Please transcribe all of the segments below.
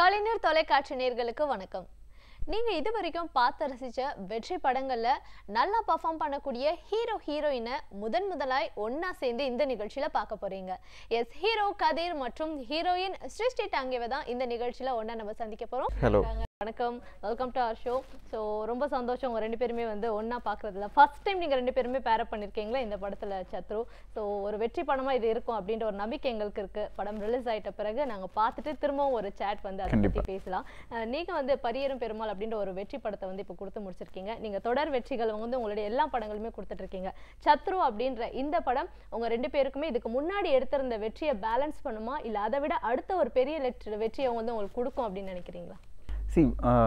கலைஞர் தொலைக்காட்சி நேர்களுக்கு வணக்கம் நீங்க இது வரைக்கும் பார்த்து ரசிச்ச வெற்றி படங்கள்ல நல்லா பர்ஃபார்ம் பண்ணக்கூடிய ஹீரோ ஹீரோயினை முதன் முதலாய் ஒண்ணா சேர்ந்து இந்த நிகழ்ச்சியில பார்க்க போறீங்க எஸ் ஹீரோ கதிர் மற்றும் ஹீரோயின் சிருஷ்டி டாங்கேவை தான் இந்த நிகழ்ச்சியில ஒண்ணா நம்ம சந்திக்க போறோம் ஹலோ வணக்கம் welcome to our show so ரொம்ப சந்தோஷம் உங்க ரெண்டு பேருமே வந்து ஒண்ணா பார்க்கறதுல ஃபர்ஸ்ட் டைம் நீங்க ரெண்டு பேருமே பேர் பண்ணிருக்கீங்களா இந்த படத்துல சத்ரு ஸோ ஒரு வெற்றி படமா இது இருக்கும் அப்படின்ற ஒரு நம்பிக்கை எங்களுக்கு இருக்கு படம் ரிலீஸ் ஆயிட்ட பிறகு நாங்க பார்த்துட்டு திரும்பவும் ஒரு சேட் வந்து அதை பத்தி பேசலாம் அஹ் நீங்க வந்து பரியரும் பெருமாள் அப்படின்ற ஒரு வெற்றி படத்தை வந்து இப்போ கொடுத்து முடிச்சிருக்கீங்க நீங்க தொடர் வெற்றிகள் வந்து உங்களுடைய எல்லா படங்களுமே கொடுத்துட்டு இருக்கீங்க சத்ரு அப்படின்ற இந்த படம் உங்க ரெண்டு பேருக்குமே இதுக்கு முன்னாடி எடுத்திருந்த வெற்றியை பேலன்ஸ் பண்ணுமா இல்ல அதை விட அடுத்த ஒரு பெரிய லெட் வெற்றியை வந்து உங்களுக்கு கொடுக்கும் அப்படின்னு நினைக்கிறீங்களா சி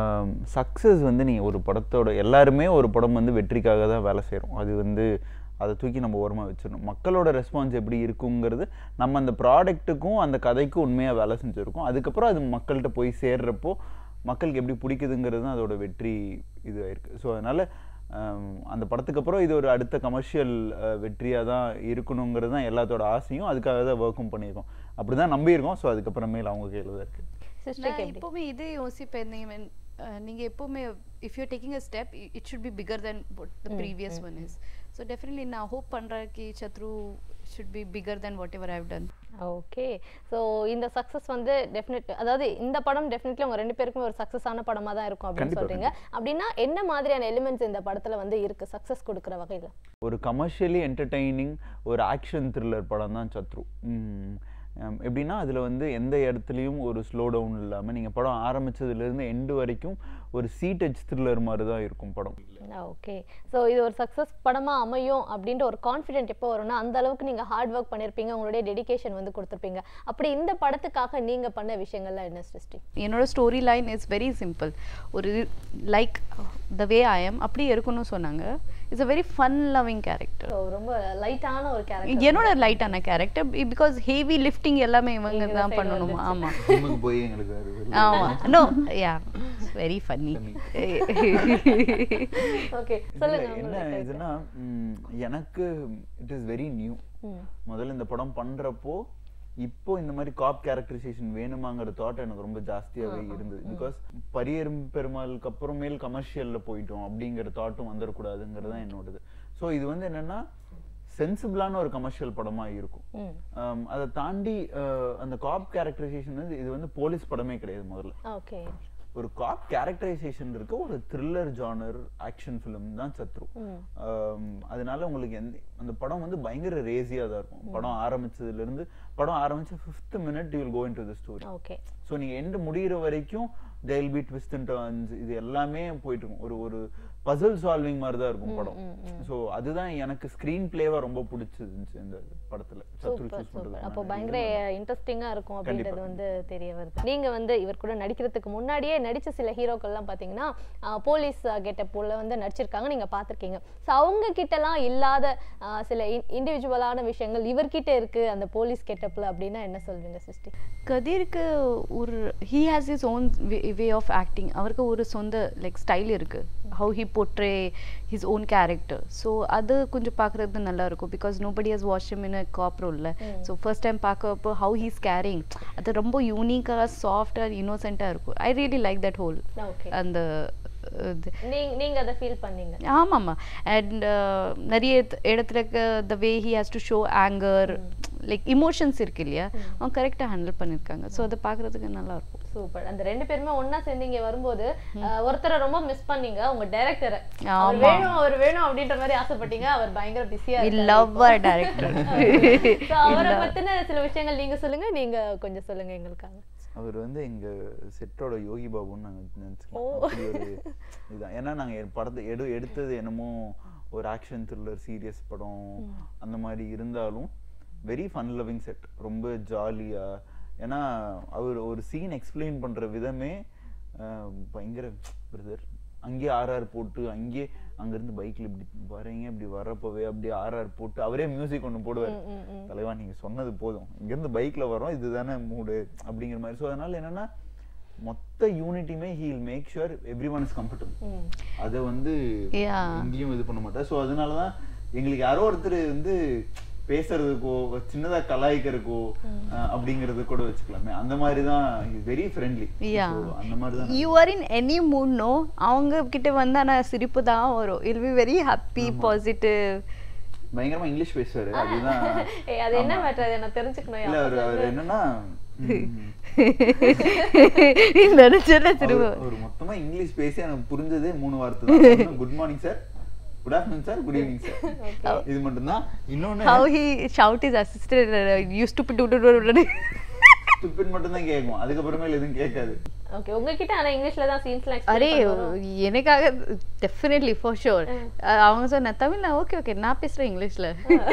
சக்ஸஸ் வந்து நீங்கள் ஒரு படத்தோட எல்லாருமே ஒரு படம் வந்து வெற்றிக்காக தான் வேலை செய்கிறோம் அது வந்து அதை தூக்கி நம்ம ஓரமாக வச்சிடணும் மக்களோட ரெஸ்பான்ஸ் எப்படி இருக்குங்கிறது நம்ம அந்த ப்ராடக்ட்டுக்கும் அந்த கதைக்கும் உண்மையாக வேலை செஞ்சுருக்கோம் அதுக்கப்புறம் அது மக்கள்கிட்ட போய் சேர்றப்போ மக்களுக்கு எப்படி பிடிக்குதுங்கிறது தான் அதோட வெற்றி இது ஆயிருக்கு ஸோ அதனால் அந்த படத்துக்கு அப்புறம் இது ஒரு அடுத்த கமர்ஷியல் வெற்றியாக தான் இருக்கணுங்கிறது தான் எல்லாத்தோட ஆசையும் அதுக்காக தான் ஒர்க்கும் பண்ணியிருக்கோம் அப்படி தான் நம்பியிருக்கோம் ஸோ அதுக்கப்புறமேல் அவங்க கையில் தான் இருக்குது சிஸ்டருக்கு நான் எப்படி எப்பவுமே இதே யோசிப்பேன் நீங்க when, அஹ், நீங்க எப்பவுமே if you taking a step it should be bigger than the previous one is so definitely நான் ஹோப் பண்றேன் கி Shatru should be bigger than whatever I've done okay so இந்த சக்ஸஸ் வந்து டெஃபினெட் அதாவது இந்த படம் டெஃபினெட்லி உங்க ரெண்டு பேருக்குமே ஒரு சக்ஸஸான படமா தான் இருக்கும் அப்படின்னு கண்டிப்பா, சொல்றீங்க அப்படின்னா என்ன மாதிரியான எலிமெண்ட்ஸ் இந்த படத்துல வந்து இருக்கு சக்ஸஸ் கொடுக்குற வகையில ஒரு கமர்ஷியலி என்டர்டெய்னிங் ஒரு ஆக்ஷன் த்ரில்லர் படம் தான் சத்ரு ம், ஹம், எப்படின்னா அதில் வந்து எந்த இடத்துலையும் ஒரு ஸ்லோ டவுன் இல்லாமல் நீங்கள் படம் ஆரம்பிச்சதுலேருந்து எண்டு வரைக்கும் ஒரு சீட்டச் த்ரில்லர் மாதிரி தான் இருக்கும் படம் ஓகே ஸோ இது ஒரு சக்ஸஸ் படமா அமையும் அப்படின்ற ஒரு கான்ஃபிடென்ட் எப்போ வரும்னா அந்த அளவுக்கு நீங்க ஹார்ட் ஒர்க் பண்ணிருப்பீங்க உங்களுடைய டெடிகேஷன் வந்து கொடுத்துருப்பீங்க அப்படி இந்த படத்துக்காக நீங்க பண்ண விஷயங்கள்லாம் என்ன சிருஷ்டி என்னோட story line is very simple ஒரு like the way I am அப்படி இருக்கணும்னு சொன்னாங்க it's a very fun loving character so ரொம்ப லைட்டான ஒரு கேரக்டர் என்னோட லைட்டான கேரக்டர் பிகாஸ் ஹேவி லிஃப்டிங் எல்லாமே இவங்க இவங்க தான் side பண்ணணுமா வந்துச்சு. ஆமா ஜிம்முக்கு போய் எங்களுக்கு அது வெளில ஆமா no yeah very funny okay இதுல சொல்லுங்க என்ன உங்களுடைய இதுன்னா ம், எனக்கு இட் இஸ் வெரி நியூ ம். முதல்ல இந்த படம் பண்றப்போ இப்போ இந்த மாதிரி காப் கேரக்டரைசேஷன் வேணுமாங்கிற தாட் எனக்கு ரொம்ப ஜாஸ்தியாவே இருந்தது பிகாஸ் பரியரும் பெருமாளுக்கு அப்புறமேல் கமர்ஷியல்ல போயிட்டோம் அப்படிங்கிற தாட்டும் வந்துடக்கூடாதுங்கிறது தான் என்னோடது ஸோ இது வந்து என்னன்னா சென்சிபிளான ஒரு கமர்ஷியல் படமா இருக்கும் ம் ஆம், அதை தாண்டி அஹ், அந்த காப் கேரக்டரைசேஷன் வந்து இது வந்து போலீஸ் படமே கிடையாது முதல்ல ஓகே ஒரு காப் கேரக்டரைசேஷன் இருக்க ஒரு த்ரில்லர் ஜானர் ஆக்ஷன் ஃபிலிம் தான் சத்ரு ம் ஆம், அதனால உங்களுக்கு எந்த அந்த படம் வந்து பயங்கர ரேசியாக தான் இருக்கும் படம் ஆரம்பிச்சதுல இருந்து படம் ஆரம்பிச்ச fifth minute you will go into the story okay so நீங்க எண்டு முடியிற வரைக்கும் they'll be twist and turns இது எல்லாமே போயிட்டு இருக்கும் ஒரு ஒரு பசில் சால்விங் மாதிரி தான் இருக்கும் படம் ஸோ அதுதான் எனக்கு ஸ்க்ரீன் பிளேவா ரொம்ப பிடிச்சிருந்துச்சு இந்த படத்துல சத்ரு சூப்பர் சூஸ் சூப்பர் அப்போ பண்றது பயங்கர இன்ட்ரெஸ்டிங்கா இருக்கும் அப்படின்றது கண்டிப்பா. வந்து தெரிய வருது நீங்க வந்து இவர் கூட நடிக்கிறதுக்கு முன்னாடியே நடிச்ச சில ஹீரோக்கள்லாம் பாத்தீங்கன்னா ஆஹ், போலீஸ் கெட்டப் உள்ள வந்து நடிச்சிருக்காங்க நீங்க பார்த்திருக்கீங்க ஸோ அவங்க கிட்டலாம் இல்லாத ஆஹ், சில இண்டிவிஜுவலான விஷயங்கள் இவர்கிட்ட இருக்கு அந்த போலீஸ் கெட்டப்ல அப்படின்னா என்ன சொல்வீங்க சிஸ்டி கதிருக்கு ஒரு he has his own way of acting அவருக்கு ஒரு சொந்த லைக் ஸ்டைல் இருக்கு how he portray his own character so அது கொஞ்சம் பார்க்குறது நல்லா இருக்கும் because nobody has watch him in cop ரோலில் ஸோ ஃபர்ஸ்ட் டைம் பார்க்கப்போ ஹவு ஹீஸ் கேரிங் அது ரொம்ப யூனிக்காக சாஃப்டாக இன்னோசென்ட்டாக இருக்கும் I really like that whole okay அந்த இது நீங்க நீங்க அதை ஃபீல் பண்ணீங்க ஆமாம்மா அண்ட் நிறைய இடத்து- இடத்துல the way he has to show anger like emotions இருக்கு இல்லையா அவங்க கரெக்டாக ஹேண்டில் பண்ணியிருக்காங்க ஸோ அதை பார்க்குறதுக்கு நல்லா இருக்கும் சூப்பர் அந்த ரெண்டு பேருமே ஒண்ணா சேர்ந்து இங்க வரும்போது ஆஹ், ஒருத்தரை ரொம்ப மிஸ் பண்ணீங்க உங்க டைரக்டரை அவர் ஆமா. வேணும் அவர் வேணும் அப்படின்ற மாதிரி ஆசைப்பட்டீங்க அவர் பயங்கர பிஸியா we love our director So, அவரை பத்தின சில விஷயங்கள் நீங்க சொல்லுங்க நீங்க கொஞ்சம் சொல்லுங்க எங்களுக்காக அவர் வந்து எங்க செட்டோட யோகி பாபுன்னு நாங்க நினைச்சுக்கலாம் அப்படி ஒரு இதுதான் ஏன்னா நாங்க எ- படத்தை எடு எடுத்தது என்னமோ ஒரு ஆக்ஷன் த்ரில்லர் சீரியஸ் படம் அந்த மாதிரி இருந்தாலும் வெரி ஃபன் லவ்விங் செட் ரொம்ப ஜாலியா ஏன்னா அவர் ஒரு சீன் எக்ஸ்பிளைன் பண்ற விதமே அஹ், பயங்கர பிரதர் அங்கேயே ஆர்ஆர் போட்டு அங்கேயே அங்கிருந்து பைக்ல இப்படி வரீங்க இப்படி வரப்போவே அப்படியே ஆர்ஆர் போட்டு அவரே மியூசிக் ஒன்று போடுவார் ம், ம், ம். தலைவா நீங்க சொன்னது போதும் இங்கிருந்து பைக்ல வரோம் இதுதானே மூடு அப்படிங்கிற மாதிரி ஸோ அதனால என்னன்னா மொத்த யூனிட்டியுமே he'll make sure everyone is comfortable ம். அதை வந்து Yeah. எங்கேயும் இது பண்ண மாட்டார் ஸோ அதனால தான் எங்களுக்கு யாரோ ஒருத்தர் வந்து பேசுறதுக்கோ சின்னதா கலாய்க்கிறதுக்கோ அஹ், அப்படிங்கறது கூட வச்சுக்கலாமே அந்த மாதிரி தான் வெரி ஃப்ரெண்ட்லி Yeah. அந்த மாதிரி தான் you are in any mood no அவங்க கிட்ட வந்தா நான் சிரிப்பு தான் வரும் I'll be very happy positive பயங்கரமா இங்கிலீஷ் பேசுவாரு அதுதான் ஏய் அது என்ன மேட்டர் அதை நான் தெரிஞ்சுக்கணும் இல்ல அவர் அவர் என்னன்னா ம், நினைச்சல திரும்ப அவர் அவர் மொத்தமா இங்கிலீஷ் பேசி எனக்கு புரிஞ்சதே மூணு வார்த்தை தான் good morning sir good afternoon sir good evening sir இது மட்டும் தான் இன்னொன்னு how he shout his assistant uh, used to put stupid மட்டும் தான் கேட்கும் அதுக்கப்புறமேல எதுவும் கேட்காது ஓகே உங்ககிட்ட ஆனா இங்கிலீஷ்ல தான் சீன்ஸ்லாம் அரே எனக்காக டெஃபினெட்லி ஃபார் ஷோர் அவங்க சொன்ன தமிழ்ல ஓகே ஓகே நான் பேசுறேன் இங்கிலீஷ்ல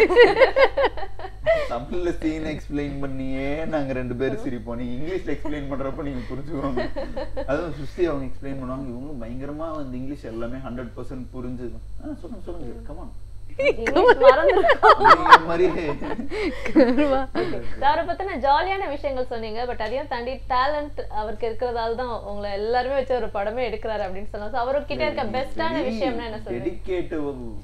தமிழ்ல சீன் எக்ஸ்பிளைன் பண்ணியே நாங்க ரெண்டு பேரும் சிரிப்போம் நீங்க இங்கிலீஷ்ல எக்ஸ்பிளைன் பண்றப்ப நீங்க புரிஞ்சுக்கோங்க அதுவும் சுஸ்தி அவங்க எக்ஸ்பிளைன் பண்ணுவாங்க இவங்க பயங்கரமா வந்து இங்கிலீஷ் எல்லாமே ஹண்ட்ரட் பர்சன்ட் புரிஞ்சு ஆ, சொல்லுங்க சொல்லுங்க கமான் இங்கிலீஷ் மறந்துருக்கோம் மாதிரி அவரை பத்தின ஜாலியான விஷயங்கள் சொன்னீங்க பட் அதையும் தாண்டி டேலண்ட் அவருக்கு இருக்கிறதால தான் உங்களை எல்லாருமே வச்சு ஒரு படமே எடுக்கிறாரு அப்படின்னு சொல்லலாம் So அவர்கிட்ட இருக்க பெஸ்டான விஷயம்னா என்ன சொல்லுங்க டெடிகேட்டிவ்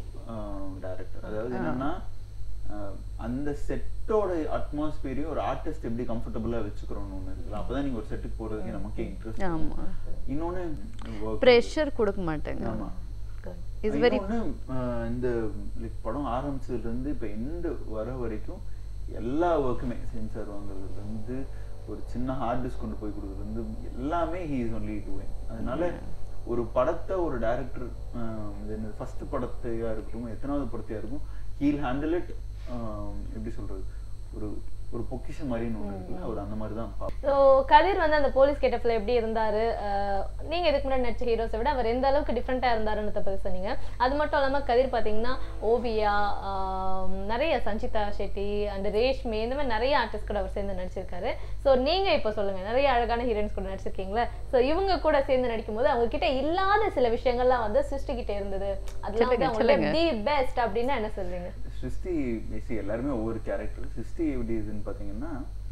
டைரக்டர் அதாவது என்னன்னா அஹ், அந்த செட்டோட அட்மாஸ்பியரையும் ஒரு ஆர்டிஸ்ட் எப்படி கம்ஃபர்டபுளா வச்சுக்கிறோம்னு ஒண்ணு இருக்குல்ல அப்பதான் நீங்க ஒரு செட்டுக்கு போறதுக்கு நமக்கு இன்ட்ரெஸ்ட் ஆமா. இன்னொன்னு work. ப்ரெஷர் கொடுக்க மாட்டேங்க ஆமா இஸ் வெரி இன்னொன்னு, அஹ், இந்த like படம் ஆரம்பிச்சதுல இருந்து இப்ப எண்டு வர வரைக்கும் எல்லா ஒர்க்குமே சென்சார் வாங்குறதுல இருந்து ஒரு சின்ன ஹார்ட் டிஸ்க் கொண்டு போய் கொடுக்குறது இருந்து எல்லாமே ஹி இஸ் ஒன்லி டூயிங் அதனால ஒரு படத்தை ஒரு டைரக்டர் ஃபர்ஸ்ட் படத்தையா இருக்கட்டும் எத்தனாவது படத்தையா இருக்கும் ஹீல் ஹேண்டில் இட் எப்படி சொல்றது ஒரு ஒரு பொக்கிஷன் மாதிரின்னு ஒண்ணு இருக்குல்ல அவர் அந்த மாதிரி தான் பார்ப்பார். ஸோ கதிர் வந்து அந்த போலீஸ் கெட்டப்ல எப்படி இருந்தாரு அஹ், நீங்க இதுக்கு முன்னாடி நடிச்ச ஹீரோஸை விட அவர் எந்த அளவுக்கு டிஃப்ரெண்டா இருந்தாருன்னு பத்தி சொன்னீங்க அது மட்டும் இல்லாம கதிர் பாத்தீங்கன்னா ஓவியா ஆஹ், நிறைய சஞ்சிதா ஷெட்டி அண்ட் ரேஷ்மி இந்த மாதிரி நிறைய ஆர்டிஸ்ட் கூட அவர் சேர்ந்து நடிச்சிருக்காரு ஸோ நீங்க இப்போ சொல்லுங்க நிறைய அழகான ஹீரோயின்ஸ் கூட நடிச்சிருக்கீங்களா ஸோ இவங்க கூட சேர்ந்து நடிக்கும் போது அவங்க கிட்ட இல்லாத சில விஷயங்கள்லாம் வந்து சிருஷ்டி கிட்ட இருந்தது அதெல்லாம் வந்து சொல்லுங்க, அவங்களோட தி பெஸ்ட் அப்படின்னா என்ன சொல்றீங்க சிருஷ்டி பேசி எல்லாருமே ஒவ்வொரு கேரக்டர் சிருஷ்டி எப்படி இதுன்னு பார்த்தீங்கன்னா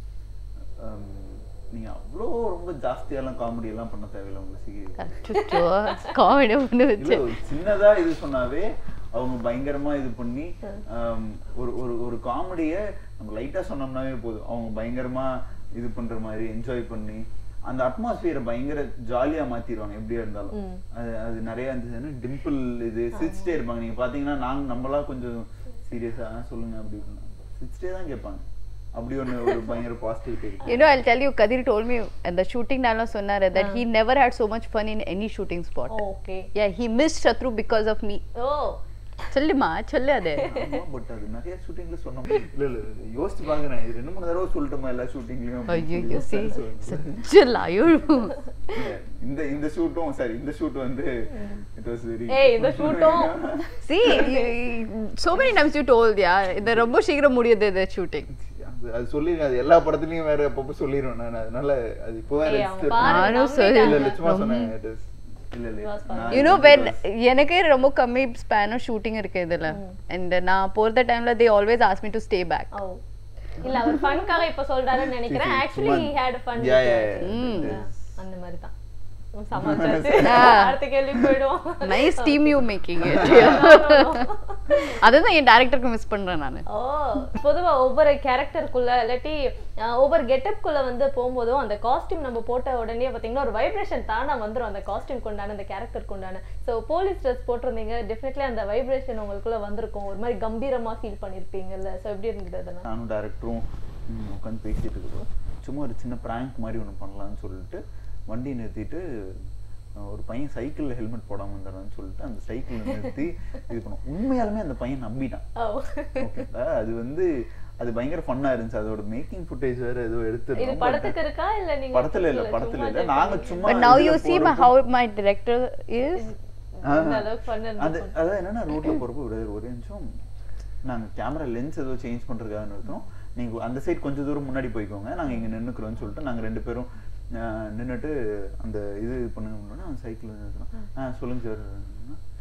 ஹம், நீங்க அவ்வளோ ரொம்ப ஜாஸ்தியாலாம் காமெடி எல்லாம் பண்ண தேவையில்லை உங்களுக்கு காமெடி பண்ணி வச்சு இல்ல ஒரு சின்னதா இது சொன்னாவே அவங்க பயங்கரமா இது பண்ணி ஹம், ஒரு ஒரு ஒரு காமெடியை நம்ம லைட்டா சொன்னோம்னாவே போதும் அவங்க பயங்கரமா இது பண்ற மாதிரி என்ஜாய் பண்ணி அந்த அட்மாஸ்பியரை பயங்கர ஜாலியா மாத்திடுவாங்க எப்படியா இருந்தாலும் அது அது நிறைய இருந்துச்சுன்னா டிம்பிள் இது சிரிச்சிட்டே இருப்பாங்க நீங்க பாத்தீங்கன்னா நாங்க நம்மளா கொஞ்சம் சீரியஸா சொல்லுங்க அப்படி சிரிச்சிட்டே தான் கேட்பாங்க அப்படி ஒண்ணு ஒரு பயங்கர பாசிட்டிவிட்டி இருக்கு You know, I'll tell you, Kadir told me at the shooting dialogue சொன்னாரு that he never had so much fun in any shooting spot. Okay Yeah, he missed Shatru because of me. ஓ சொல்லுமா சொல்லு அது but அது நிறைய ஷூட்டிங்ல சொன்னோம் இல்ல இல்ல யோசிச்சு பாக்குறேன் இது ரெண்டு மூணு தடவை சொல்லிட்டோமா எல்லா ஷூட்டிங்லயும் ஐயோ see such a liar இந்த இந்த ஷூட்டும் சரி இந்த ஷூட் வந்து இட் வாஸ் வெரி ஏய் இந்த ஷூட்டும் see you- you- so many times you told yeah இந்த ரொம்ப சீக்கிரம் முடியுது இந்த shooting அது சொல்லிருக்கேன் அது எல்லா படத்துலயும் வேற அப்பப்போ சொல்லிடுவேன் நான் அதனால அது இப்போ வேற ஏய், அவங்க register பாரு, பண்ணி- நானும் நம்பிட்டாங்க. சொல்லி- இல்ல இல்ல சும்மா சொன்னேன் it is- இல்ல இல்ல நான் you know it when was- எனக்கே ரொம்ப கம்மி ஸ்பேன் ஷூட்டிங் இருக்கு இதுல and நான் போற டைம்ல they always ask me to stay back ஓ இல்ல அவர் ஃபன்காக இப்ப சொல்றாருன்னு நினைக்கிறேன் சரி, ஆக்சுவலி சும்மா- he had fun Yeah, yeah, yeah. It is- அந்த மாதிரி தான் சமாளிச்சாச்சு அடுத்த கேள்வி போயிடுவோம் nice team you making it அதுதான் என் டேரக்டருக்கு மிஸ் பண்றேன் நானு ஓ பொதுவா ஒவ்வொரு கேரக்டருக்குள்ள இல்லாட்டி அஹ், ஒவ்வொரு கெட்டப்குள்ள வந்து போகும்போதும் அந்த காஸ்டியூம் நம்ம போட்ட உடனே பாத்தீங்கன்னா ஒரு வைப்ரேஷன் தானா வந்துரும் அந்த காஸ்டியூம் கொண்டான அந்த கேரக்டருக்கு உண்டான ஸோ போலீஸ் ட்ரெஸ் போட்டிருந்தீங்க டெஃபினெட்லி அந்த வைப்ரேஷன் உங்களுக்குள்ள வந்திருக்கும் ஒரு மாதிரி கம்பீரமா ஃபீல் பண்ணிருப்பீங்கல்ல ஸோ எப்படி இருந்தது அதெல்லாம் நானும் டேரக்டரும் உட்காந்து பேசிட்டு இருக்கிறோம் சும்மா ஒரு சின்ன ப்ராங்க் மாதிரி ஒன்று பண்ணலாம்னு சொல்லிட்டு வண்டி நிறுத்திட்டு அஹ், ஒரு பையன் சைக்கிளில் ஹெல்மெட் போடாம இருந்தாரான்னு சொல்லிட்டு அந்த சைக்கிள் நிறுத்தி இது பண்ணோம் உண்மையாலுமே அந்த பையன் நம்பிட்டான் ஓ ஓகேங்களா அது வந்து அது பயங்கர ஃபன்னா இருந்துச்சு அதோட மேக்கிங் ஃபுட்டேஜ் வேற ஏதோ இது எடுத்து படத்துக்கு இருக்கா இல்ல நீங்க படத்துல இல்ல சும்மா படத்துல இல்ல just நாங்க பண்ணி- சும்மா but now இதுல you see my, போறப்போ- how my director is ஆஹ். இந்த அளவுக்கு fun அது இருந்திருக்கும். அதான் என்னன்னா ரோட்ல போறப்போ ஒரு ஒரே நிமிஷம் நாங்க கேமரா லென்ஸ் ஏதோ சேஞ்ச் பண்றதுக்காக நிறுத்தோம் நீங்க அந்த சைடு கொஞ்சம் தூரம் முன்னாடி போய்க்கோங்க நாங்க இங்க நின்னுக்கிறோம்னு சொல்லிட்டு நாங்க ரெண்டு பேரும் ஆஹ், நின்னுட்டு அந்த இது பண்ணுங்க அந்த சைக்கிள் நிறுத்துறோம் ஆ சொல்லுங்க சார்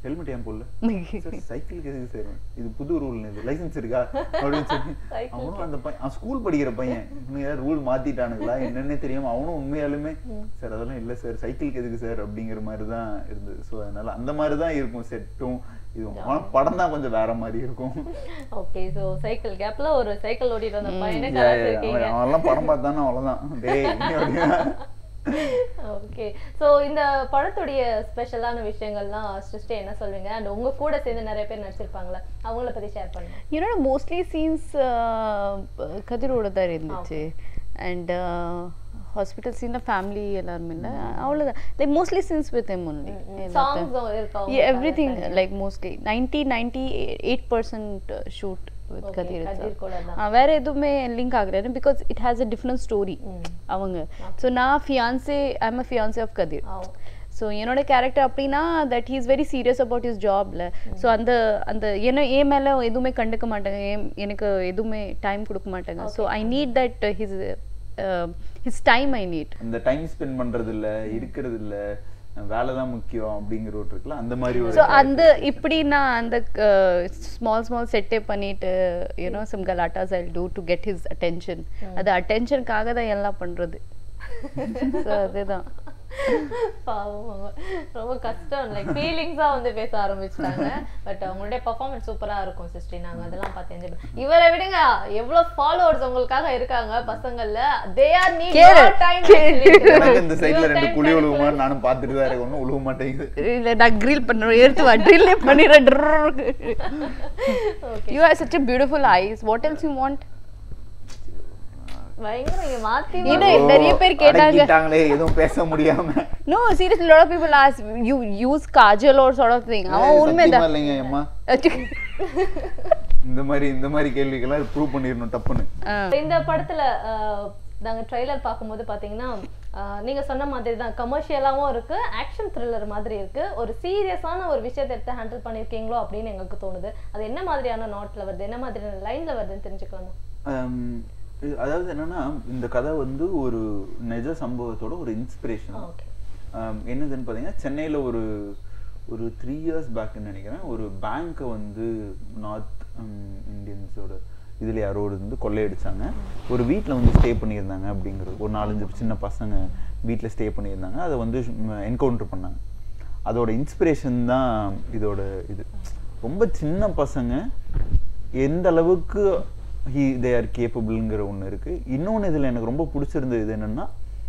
ஹெல்மெட் ஏன் போடல சார் சைக்கிளுக்கு எதுக்கு சார் இது புது ரூல் இது லைசென்ஸ் இருக்கா அப்படின்னு சொல்லி அவனும் அந்த பையன் அவன் ஸ்கூல் படிக்கிற பையன் இவனுங்க ஏதாவது ரூல் மாத்திட்டானுங்களா என்னன்னே தெரியாம அவனும் உண்மையாலுமே சார் அதெல்லாம் இல்ல சார் சைக்கிளுக்கு எதுக்கு சார் அப்படிங்கிற மாதிரி தான் இருந்தது ஸோ அதனால அந்த மாதிரி தான் இருக்கும் செட்டும் இதுவும் ஆனா படம் தான் கொஞ்சம் வேற மாதிரி இருக்கும் ஓகே சோ சைக்கிள் கேப்ல ஒரு சைக்கிள் ஓட்டிட்டு வந்த பையனை Yeah, yeah, கலாச்சிருக்கீங்க அவன் அவன்லாம் படம் பார்த்தானே அவ்வளவுதான் டேய் அப்படின்னா ஓகே சோ இந்த படத்துடைய ஸ்பெஷலான விஷயங்கள்லாம் சிருஷ்டி என்ன சொல்வீங்க அண்ட் உங்க கூட சேர்ந்து நிறைய பேர் நடிச்சிருப்பாங்கல்ல அவங்கள பத்தி ஷேர் பண்ணுங்க என்னோட மோஸ்ட்லி சீன்ஸ் கதிரோட தான் இருந்துச்சு அண்ட் ஹாஸ்பிட்டல் சீனில் ஃபேமிலி எல்லாருமே இல்லை அவ்வளோதான் like mostly scenes with him only songs இருக்கா everything like mostly ninety ninety eight percent shoot with Okay, Kathir Kathir itself. கூட தான். ஆ, வேற எதுவுமே லிங்க் ஆகல because it has a different story அவங்க ஸோ நான் fiancee I'm a fiancee of Kathir so என்னோட கேரக்டர் அப்படின்னா that he's very serious about his ஜாப்ல ஸோ அந்த அந்த என்ன என் மேலே எதுவுமே கண்டுக்க மாட்டாங்க ஏன் எனக்கு எதுவுமே டைம் கொடுக்க மாட்டாங்க so I need that his his time I need இந்த டைம் ஸ்பெண்ட் பண்றது இல்ல இருக்கிறது இல்ல வேலை தான் முக்கியம் அப்படிங்கிற ஒரு இருக்குல்ல அந்த மாதிரி ஒரு ஸோ அந்த இப்படி நான் அந்த ஸ்மால் ஸ்மால் செட்டே பண்ணிட்டு யூனோ சம் கலாட்டாஸ் I do to get his attention அது அட்டென்ஷனுக்காக தான் எல்லாம் பண்றது ஸோ அதுதான் பாவம் அவங்க. ரொம்ப கஷ்டம் லைக் ஃபீலிங்ஸா வந்து பேச ஆரம்பிச்சிட்டாங்க பட் அவங்களுடைய பெர்ஃபார்மன்ஸ் சூப்பரா இருக்கும் சிஸ்டர் நாங்க அதெல்லாம் பார்த்து என்ஜாய் பண்ணோம் இவரை விடுங்க எவ்வளவு ஃபாலோவர்ஸ் உங்களுக்காக இருக்காங்க பசங்கள்ல தே ஆர் நீட் கேளு, டைம் எனக்கு இந்த சைடுல ரெண்டு குழி உழுவுமான்னு நானும் பார்த்துட்டு தான் இருக்கேன் ஒன்றும் உழுவ மாட்டேங்குது இல்ல நான் grill பண்ணுறேன் எடுத்து வா ட்ரில்லே பண்ணிடுறேன் you are such a beautiful eyes what else you want பயங்கர இங்க மாத்தி இன்னும் நிறைய பேர் கேட்டாங்க அடக்கிட்டாங்களே எதுவும் பேச முடியாம no seriously lot of people ask you use kajal or sort of thing அவன் சத்தியமா உண்மைதான் இல்லைங்க அம்மா இந்த மாதிரி இந்த மாதிரி கேள்விக்கெல்லாம் ப்ரூவ் பண்ணிடணும் டப்புன்னு இந்த படத்துல அஹ், நாங்க ட்ரைலர் பார்க்கும்போது பாத்தீங்கன்னா அஹ், நீங்க சொன்ன மாதிரி தான் கமர்ஷியலாவும் இருக்கு ஆக்ஷன் த்ரில்லர் மாதிரி இருக்கு ஒரு சீரியஸான ஒரு விஷயத்தை எடுத்து ஹேண்டில் பண்ணிருக்கீங்களோ அப்படின்னு எங்களுக்கு தோணுது அது என்ன மாதிரியான நோட்ல வருது என்ன மாதிரியான லைன்ல வருதுன்னு தெரிஞ்சுக்கலாமா ஆம், இது- அதாவது என்னன்னா இந்த கதை வந்து ஒரு நிஜ சம்பவத்தோட ஒரு இன்ஸ்பிரேஷன் ஓகே என்னதுன்னு பார்த்தீங்கன்னா சென்னையில் ஒரு ஒரு த்ரீ இயர்ஸ் பேக்குன்னு நினைக்கிறேன் ஒரு பேங்க்கை வந்து நார்த் இந்தியன்ஸோட இதில் யாரோ ஒரு வந்து கொள்ளையடிச்சாங்க ஒரு வீட்டில் வந்து ஸ்டே பண்ணியிருந்தாங்க அப்படிங்கிறது ஒரு நாலஞ்சு சின்ன பசங்க வீட்டில் ஸ்டே பண்ணியிருந்தாங்க அதை வந்து என்கவுண்டர் பண்ணாங்க அதோட இன்ஸ்பிரேஷன் தான் இதோட இது ரொம்ப சின்ன பசங்க எந்த அளவுக்கு ஹி தே ஆர் கேப்பபிள்ங்கிற ஒன்று இருக்குது இன்னொன்று இதில் எனக்கு ரொம்ப பிடிச்சிருந்தது இது என்னென்னா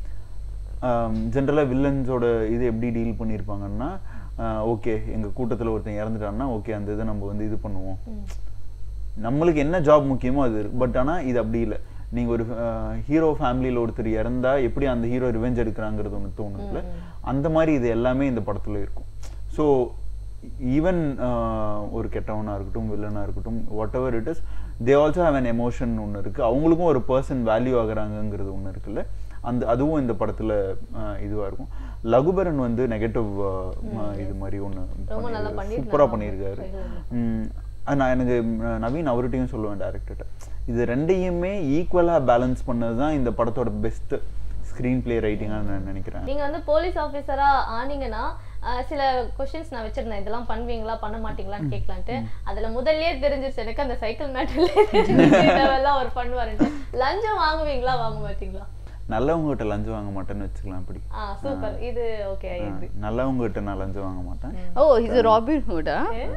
ஜென்ரலாக வில்லன்ஸோட இது எப்படி டீல் பண்ணியிருப்பாங்கன்னா ஓகே எங்கள் கூட்டத்தில் ஒருத்தன் இறந்துட்டான்னா ஓகே அந்த இதை நம்ம வந்து இது பண்ணுவோம் நம்மளுக்கு என்ன ஜாப் முக்கியமோ அது இருக்கு பட் ஆனால் இது அப்படி இல்லை நீங்கள் ஒரு ஹீரோ ஃபேமிலியில் ஒருத்தர் இறந்தா எப்படி அந்த ஹீரோ ரிவெஞ்ச் எடுக்கிறாங்கிறது ஒன்று தோணுதுல அந்த மாதிரி இது எல்லாமே இந்த படத்தில் இருக்கும் ஸோ ஈவன் ஒரு கெட்டவனாக இருக்கட்டும் வில்லனாக இருக்கட்டும் whatever it is they also have an emotion ஒன்று இருக்குது அவங்களுக்கும் ஒரு பர்சன் வேல்யூ ஆகுறாங்கங்கிறது ஒன்று இருக்குல்ல அந்த அதுவும் இந்த படத்தில் இதுவாக இருக்கும் லகுபரன் வந்து நெகட்டிவ் இது மாதிரி ரொம்ப நல்லா ஒன்று பண்ணியிருந்தாங்க. சூப்பராக பண்ணியிருக்காரு ம், அது நான் எனக்கு ம், நவீன் அவர்கிட்டையும் சொல்லுவேன் டேரக்டர்கிட்ட இது ரெண்டையுமே ஈக்குவலாக பேலன்ஸ் பண்ணது தான் இந்த படத்தோட பெஸ்ட் ஸ்க்ரீன் பிளே ரைட்டிங்காக நான் நினைக்கிறேன் நீங்க வந்து போலீஸ் ஆபீசரா ஆனீங்கன்னா அஹ், சில கொஸ்டின்ஸ் நான் வச்சிருந்தேன் இதெல்லாம் பண்ணுவீங்களா பண்ண மாட்டீங்களான்னு கேட்கலான்ட்டு அதுல முதல்லயே தெரிஞ்சிருச்சு எனக்கு அந்த சைக்கிள் மேட்டர்ல எல்லாம் அவர் பண்ணுவாருன்ட்டு லஞ்சம் வாங்குவீங்களா வாங்க மாட்டீங்களா நல்லவங்ககிட்ட லஞ்சம் வாங்க மாட்டேன்னு வச்சுக்கலாம் அப்படி ஆ சூப்பர் இது ஓகே நல்லவங்ககிட்ட நான் லஞ்சம் வாங்க மாட்டேன் ஓ இஸ் ராபின் ஹுட்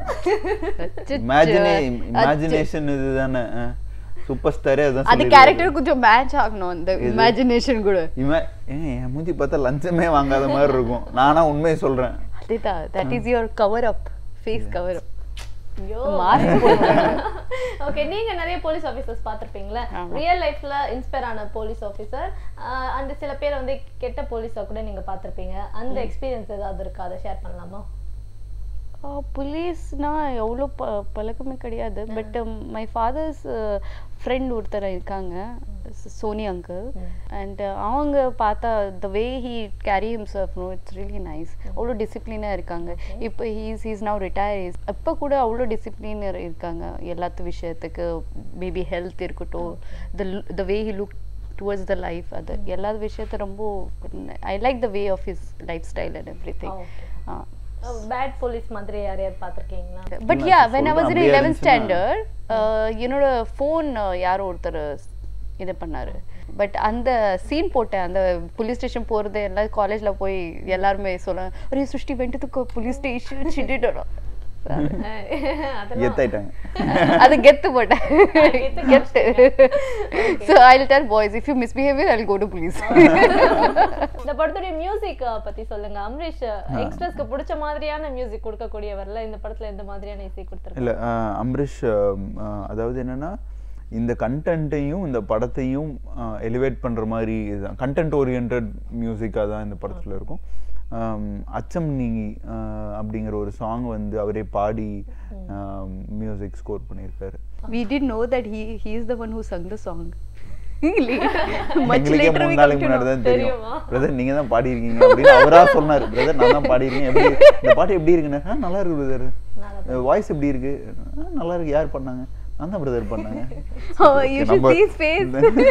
இமேஜினே இமேஜினேஷன் இதுதானே சூப்பர் ஸ்டாரே அதான் அது கேரக்டர் கொஞ்சம் மேட்ச் ஆகணும் அந்த இமேஜினேஷன் கூட இமே ஏன் என் மூஞ்சி பார்த்தா லஞ்சமே வாங்காத மாதிரி இருக்கும் நானா உண்மையை சொல்றேன் அதுதான் that is your cover up face cover up ஐயோ மாஸ்க் ஓகே நீங்க நிறைய போலீஸ் ஆபீசர்ஸ் பார்த்திருப்பீங்களா ரியல் லைஃப்ல இன்ஸ்பயர் ஆன போலீஸ் ஆபீசர் அந்த சில பேர் வந்து கெட்ட போலீஸா கூட நீங்க பார்த்திருப்பீங்க அந்த எக்ஸ்பீரியன்ஸ் ஏதாவது இருக்கா அதை ஷேர் பண்ணலாமா புலீஸ்னா எவ்வளோ ப பழக்கமே கிடையாது பட் மை ஃபாதர்ஸ் ஃப்ரெண்ட் ஒருத்தர் இருக்காங்க சோனி அங்கிள் அண்ட் அவங்க பார்த்தா the way he carry himself no it's really nice அவ்வளோ டிசிப்ளினாக இருக்காங்க இப்போ ஹீஸ் ஹீஸ் நவ் ரிட்டையர் இப்போ கூட அவ்வளோ டிசிப்ளின் இருக்காங்க எல்லாத்து விஷயத்துக்கு மேபி ஹெல்த் இருக்கட்டும் the the way he look towards the life அது எல்லா விஷயத்த ரொம்ப I like the way of his life style and everything Okay. Bad police மாதிரி யார் யார் பார்த்திருக்கீங்களா பட் இல்ல, யா அது வென் ஐ வாஸ் சொல்றேன், இன் அப்படியே லெவன்த் இருந்துச்சுன்னா- ஸ்டாண்டர்ட் என்னோட ஃபோன் யாரோ ஒருத்தர் இது பண்ணாரு பட் அந்த சீன் போட்டேன் அந்த போலீஸ் ஸ்டேஷன் போறது எல்லாம் காலேஜ்ல போய் எல்லாருமே சொல்ல அரே Srushti went to police station சிட்டிடணும் அதெல்லாம் எத்தாயிட்டாங்க அது கெத்து போட்டேன் கெத்து so I tell boys if you misbehaviour I go to police இந்த படத்துடைய மியூசிக் பத்தி சொல்லுங்க அம்ரீஷ் யங்ஸ்டர்ஸ்க்கு பிடிச்ச மாதிரியான மியூசிக் கொடுக்கக்கூடியவர்ல இந்த படத்துல எந்த மாதிரியான இசை கொடுத்துருக்காங்க இல்லை அம்ரிஷ் அஹ், அஹ், அதாவது என்னன்னா இந்த கண்டென்ட்டையும் இந்த படத்தையும் எலிவேட் பண்ற மாதிரி இதுதான் கண்டென்ட் ஓரியன்ட் மியூசிக்காக தான் இந்த படத்துல இருக்கும் ஆம், அச்சம் நீங்கி அஹ், அப்படிங்கிற ஒரு சாங் வந்து அவரே பாடி மியூசிக் ஸ்கோர் பண்ணியிருக்காரு we didn't know that he he is the one who sung the song much எங்களுக்கே later மூணு we come நாளைக்கு to முன்னாடி know தான் தெரியும் தெரியுமா? பிரதர் நீங்க தான் பாடியிருக்கீங்க அப்படின்னு அவரா சொன்னாரு பிரதர் நான் தான் பாடியிருக்கேன் எப்படி இந்த பாட்டு எப்படி இருக்குன்னு "ஆ, நல்லா இருக்கு பிரதர் வாய்ஸ் எப்படி இருக்கு "ஆ, நல்லா இருக்கு யார் பண்ணாங்க நான் தான் பிரதர் பண்ணாங்க oh you should நம்ம- see his face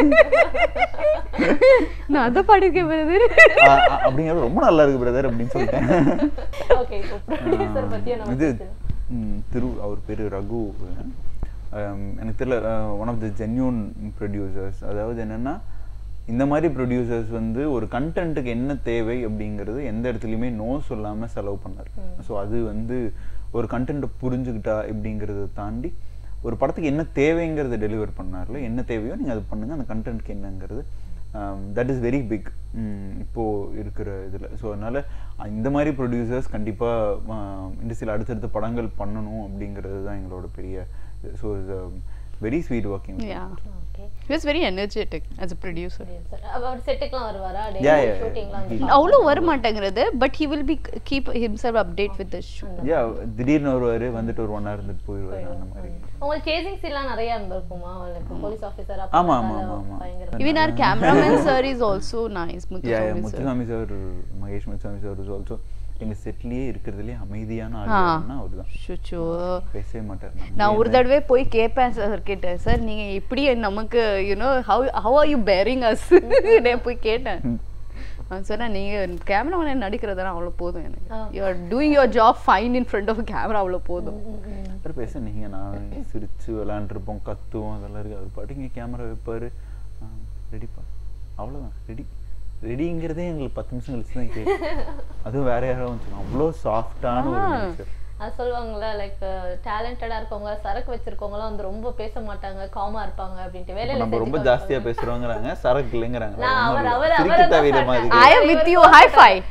நான் அதை பாடிருக்கேன் brother ஆ, ஆ, அப்படிங்கிறது ரொம்ப நல்லா இருக்கு பிரதர் அப்படின்னு சொல்லிட்டேன் ஓகே இப்போ ப்ரொடியூசர் பத்தியும் நம்ம இது பேசலாம். ம், திரு அவர் பேரு ரகு ஆம், எனக்கு தெரியல one of the genuine producers அதாவது என்னன்னா இந்த மாதிரி ப்ரொடியூசர்ஸ் வந்து ஒரு கண்டென்ட்டுக்கு என்ன தேவை அப்படிங்கிறது எந்த இடத்துலையுமே நோ சொல்லாம செலவு பண்ணார் ஸோ அது வந்து ஒரு கண்டென்ட்டை புரிஞ்சுக்கிட்டா இப்படிங்கிறத தாண்டி ஒரு படத்துக்கு என்ன தேவைங்கிறத டெலிவர் பண்ணார்ல என்ன தேவையோ நீங்கள் அது பண்ணுங்க அந்த கண்டென்ட்க்கு என்னங்கிறது தட் இஸ் வெரி பிக் இப்போ இருக்கிற இதில் ஸோ அதனால அஹ், இந்த மாதிரி ப்ரொடியூசர்ஸ் கண்டிப்பாக இண்டஸ்ட்ரியில் அடுத்தடுத்த படங்கள் பண்ணணும் அப்படிங்கிறது தான் எங்களோட பெரிய so very sweet working yeah okay he was very energetic as a producer producer அவர் செட்டுக்குலாம் வருவாரா Yeah, yeah, yeah. ஷூட்டிங்லாம் He- அவ்வளோ வர மாட்டேங்கிறது but he will be keep himself update with the show yeah திடீர்னு வருவார் வந்துட்டு ஒரு ஒன் ஹவர் இருந்துட்டு போயிடுவார் அந்த மாதிரி உங்களுக்கு சேசிங் சீன்லாம் நிறைய இருந்திருக்குமா போலீஸ் ஆஃபீஸர் ஆமா, ஆமா, ஆமா, ஆமா. பயங்கர even our cameraman sir is also nice yeah Muthuswamy sir Muthuswamy sir Mahesh Muthuswamy sir is also எங்கள் செட்லேயே இருக்கிறதுலே அமைதியான ஆ. ஆள் அவர் தான் சுச்சோ பேசவே மாட்டார் நான் ஒரு தடவை போய் கேட்பேன் சார் கிட்ட சார் நீங்க எப்படி நமக்கு you know how how are you bearing us நான் போய் கேட்டேன் அவன் சொன்னா நீங்க கேமரா நடிக்கிறதுனா அவ்வளோ போதும் எனக்கு you are doing your job fine in front of camera அவ்வளோ போதும் அப்புறம் பேச நீங்க நான் சிரிச்சு விளாண்டுருப்போம் கத்துவோம் அதெல்லாம் இருக்கு அவர் பாட்டுங்க கேமரா வைப்பாரு ரெடிப்பா அவ்வளோதான் ரெடி ரெடிங்கிறதே எங்களுக்கு பத்து நிமிஷம் கழிச்சு தான் கேட்கும் அதுவும் வேற யாராவது வந்து அவ்வளோ சாஃப்டான ஒரு மனுஷர் அது சொல்லுவாங்கல்ல லைக் டேலண்டடா இருக்கவங்க சரக்கு வச்சிருக்கவங்கலாம் வந்து ரொம்ப பேச மாட்டாங்க காமா இருப்பாங்க அப்படின்ட்டு இப்ப வேலையில நம்ம ரொம்ப செஞ்சுட்டு ஜாஸ்தியா பேசுறோங்கிறாங்க சரக்கு இல்லைங்கிறாங்க நான் அவர் ஒண்ணும் அவர் இல்ல. அவர் சிரிக்க தேவையில்லை மாதிரி I am with you high five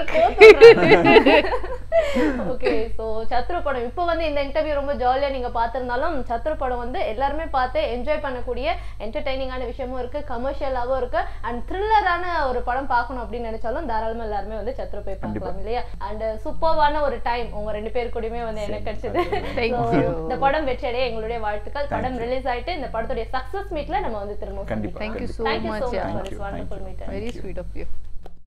okay so Shatru படம் இப்போ வந்து இந்த இன்டர்வியூ ரொம்ப ஜாலியா நீங்க பார்த்திருந்தாலும் சத்ரு படம் வந்து எல்லாருமே பார்த்து என்ஜாய் பண்ணக்கூடிய என்டர்டைனிங்கான விஷயமும் இருக்கு கமர்ஷியலாவும் இருக்கு அண்ட் த்ரில்லரான ஒரு படம் பார்க்கணும் அப்படின்னு நினைச்சாலும் தாராளமா எல்லாருமே வந்து சத்ரு போய் பார்க்கலாம் இல்லையா அண்ட் சூப்பர்வான ஒரு டைம் உங்க ரெண்டு பேர் கூடயுமே வந்து எனக்கு கிடைச்சது Thank So, you. இந்த படம் வெற்றியடைய எங்களுடைய வாழ்த்துக்கள் படம் ரிலீஸ் ஆயிட்டு இந்த படத்துடைய சக்சஸ் மீட்ல நம்ம வந்து திரும்ப கண்டிப்பா Thank you so Thank you so much, much yeah. for Thank this you, thank wonderful you. meeting. very sweet of you